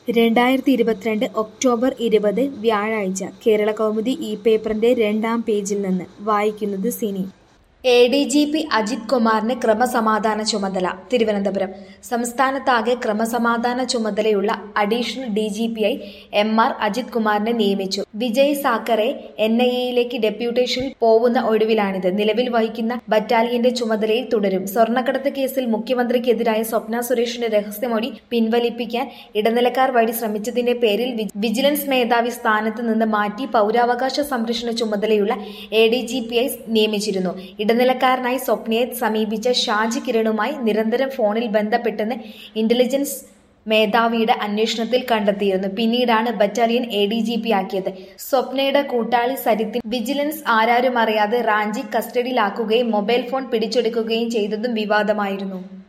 രണ്ടായിരത്തി ഇരുപത്തിരണ്ട് ഒക്ടോബർ ഇരുപത് വ്യാഴാഴ്ച കേരള കൗമുദി ഈ പേപ്പറിന്റെ രണ്ടാം പേജിൽ നിന്ന് വായിക്കുന്നത് സിനി A D G P Ajith കുമാറിന് ക്രമസമാധാന ചുമതല തിരുവനന്തപുരം സംസ്ഥാനത്താകെ ക്രമസമാധാന ചുമതലയുള്ള അഡീഷണൽ ഡി ജി പി ആയി എം ആർ അജിത് കുമാറിനെ നിയമിച്ചു വിജയ് സാക്കറെ എൻ ഐ എയിലേക്ക് ഡെപ്യൂട്ടേഷനിൽ പോവുന്ന ഒഴിവിലാണിത് നിലവിൽ വഹിക്കുന്ന ബറ്റാലിയന്റെ ചുമതലയിൽ തുടരും സ്വർണ്ണക്കടത്ത് കേസിൽ മുഖ്യമന്ത്രിക്കെതിരായ സ്വപ്ന സുരേഷിന്റെ രഹസ്യമൊഴി പിൻവലിപ്പിക്കാൻ ഇടനിലക്കാർ വഴി ശ്രമിച്ചതിന്റെ പേരിൽ വി- വിജിലൻസ് മേധാവി സ്ഥാനത്ത് നിന്ന് മാറ്റി പൗരാവകാശ സംരക്ഷണ ചുമതലയുള്ള എ ഡി ജി പി ആയി നിയമിച്ചിരുന്നു ഇടനിലക്കാരനായി സ്വപ്നയെ സമീപിച്ച ഷാജി കിരണുമായി നിരന്തരം ഫോണിൽ ബന്ധപ്പെട്ടെന്ന് ഇന്റലിജൻസ് മേധാവിയുടെ അന്വേഷണത്തിൽ കണ്ടെത്തിയിരുന്നു പിന്നീടാണ് battalion A D G P ആക്കിയത് സ്വപ്നയുടെ കൂട്ടാളി സരിത്തിൻ വിജിലൻസ് ആരാരും അറിയാതെ റാഞ്ചി കസ്റ്റഡിയിലാക്കുകയും മൊബൈൽ ഫോൺ പിടിച്ചെടുക്കുകയും ചെയ്തതും വിവാദമായിരുന്നു